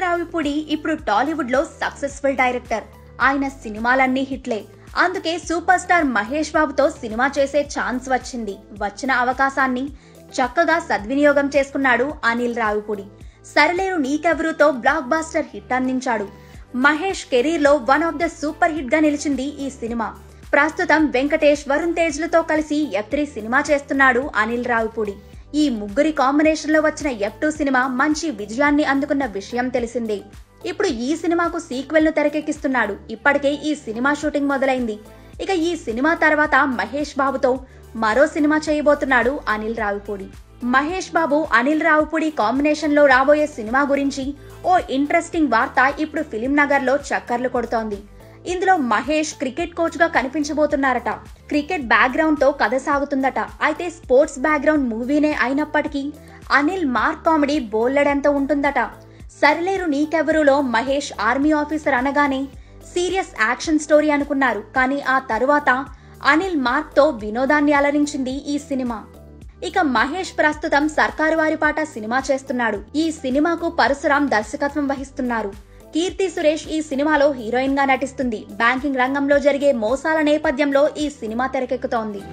రావిపూడి ఇప్పుడు టాలీవుడ్ లో successful director ఆయన సినిమాలన్నీ హిట్లే అందుకే సూపర్ స్టార్ మహేష్ బాబుతో సినిమా చేసే ఛాన్స్ వచ్చింది వచ్చిన అవకాశాన్ని చక్కగా సద్వినియోగం చేసుకున్నాడు అనిల్ రావిపూడి సరలేరు నీకెవరుతో బ్లాక్ బాస్టర్ హిట్ అందించాడు మహేష్ కెరీర్ లో one of the super hit గా నిలిచింది ఈ సినిమా ప్రస్తుతం వెంకటేష్ వరుణ్ తేజ్లతో కలిసి ఎఫ్ త్రీ సినిమా చేస్తున్నాడు అనిల్ రావిపూడి ఈ ముగ్గురి కాంబినేషన్ లో వచ్చిన ఎఫ్ టూ సినిమా మంచి విజయాన్ని అందుకున్న విషయం తెలిసిందే ఇప్పుడు ఈ సినిమాకు సీక్వెల్ ను తెరకెక్కిస్తున్నాడు ఇప్పటికే ఈ సినిమా షూటింగ్ మొదలైంది ఇక ఈ సినిమా తర్వాత మహేష్ బాబుతో మరో సినిమా చేయబోతున్నాడు అనిల్ రావిపూడి మహేష్ బాబు అనిల్ రావుపూడి కాంబినేషన్ లో రాబోయే సినిమా గురించి ఓ ఇంట్రెస్టింగ్ వార్త ఇప్పుడు ఫిలిం నగర్ లో చక్కర్లు కొడుతోంది ఇందులో మహేష్ క్రికెట్ కోచ్ గా కనిపించబోతున్నారట క్రికెట్ బ్యాక్గ్రౌండ్ తో కథ సాగుతుందట అయితే స్పోర్ట్స్ బ్యాక్గ్రౌండ్ మూవీనే అయినప్పటికీ అనిల్ మార్క్ కామెడీ బోల్లెడంత ఉంటుందట సరిలేరు నీకెవరులో మహేష్ ఆర్మీ ఆఫీసర్ అనగానే సీరియస్ యాక్షన్ స్టోరీ అనుకున్నారు కానీ ఆ తరువాత అనిల్ మార్క్ తో వినోదాన్ని అలరించింది ఈ సినిమా ఇక మహేష్ ప్రస్తుతం సర్కారు వారి పాట సినిమా చేస్తున్నాడు ఈ సినిమాకు పరశురాం దర్శకత్వం వహిస్తున్నారు కీర్తి సురేష్ ఈ సినిమాలో హీరోయిన్ గా నటిస్తుంది బ్యాంకింగ్ రంగంలో జరిగే మోసాల నేపథ్యంలో ఈ సినిమా తెరకెక్కుతోంది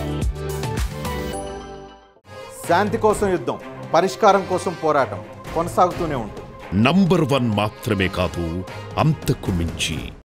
శాంతి కోసం యుద్ధం పరిష్కారం కోసం పోరాటం కొనసాగుతూనే ఉంటుంది నంబర్ వన్ మాత్రమే కాదు అంతకు మించి